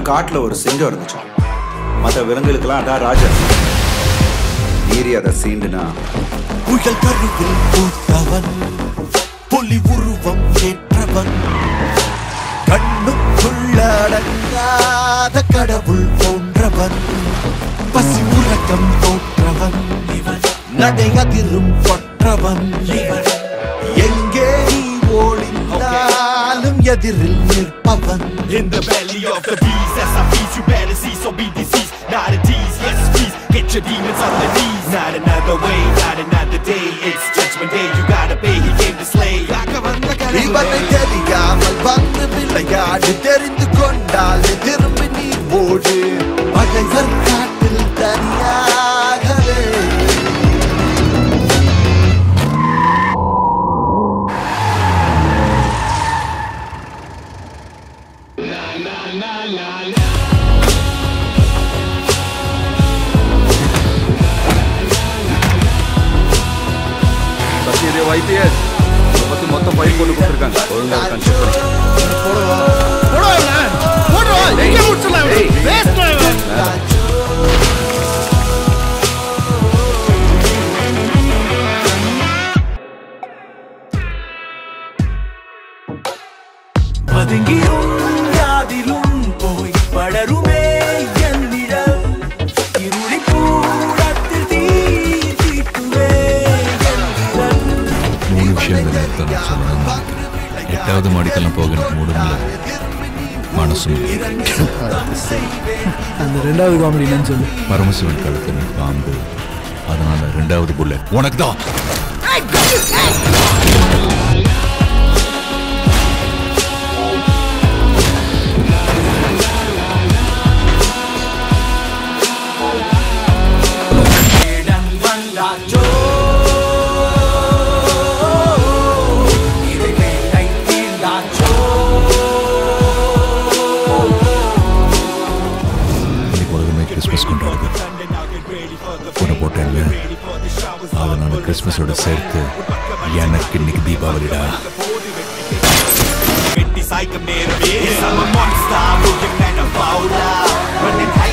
காட்டுல ஒரு சிங்கம் இருந்துச்சு மற்ற விலங்குகளுக்கெல்லாம் அதான் ராஜா மீறி அதை சீண்டுனா புயல் கருவில் பூத்தவன் புலி உருவம் ஏற்றவன் கண்ணுக்குள்ள அடங்காத கடவுள் போன்றவன் பசி உறக்கம் தோற்றவன் நடை அதிரும் கொற்றவன் எங்கே நீ ஓடினாலும் எதிரில் நிற்பவன் In the belly of the beast, as I feast, you better see, so be deceased. Not a tease, yes, please, get your demons on the knees. Not another way, not another day, it's judgment day, you gotta pay, he came to slay. இவனை தெரியாமல் வந்து விளையாடு தெரிந்து கொண்டால் திரும்பி நீ ஓடு பகைவர் காட்டில் தனியாகவே சத்யதேவ் ஐபிஎஸ் இதை பத்தி மொத்தம் ஃபைல் கொண்டு கொடுத்துருக்காங்க ஒழுங்கா இருக்கான்னு check பண்ணு. பதுங்கியும் யாதிலும் போய் படருமே என் நிழல் இருளி கூடத்தில் தீ தீட்டுவே என் விரல் மூணு விஷயங்கள் தான் சொல்லணும் எட்டாவது மாடிக்கெல்லாம் போக எனக்கு மூடுமில்ல மனசும் அந்த ரெண்டாவது காமெடி என்னன்னு சொல்லு பரமசிவன் கழுத்துல பாம்பு அதனால ரெண்டாவது புல்லட் உனக்கு தான் இடம் வந்தாச்சோ இதை வேட்டை தீர்ந்தாச்சோ இன்னைக்கு உலகமே கிறிஸ்மஸ் கொண்டாடுது உன்னை போட்டேன்ல அதனால கிறிஸ்மஸோட சேர்த்து எனக்கு இன்னைக்கு தீபாவளிடா வெட்டி சாய்க்கும் நேரமே I'm a monster looking at a fowler running high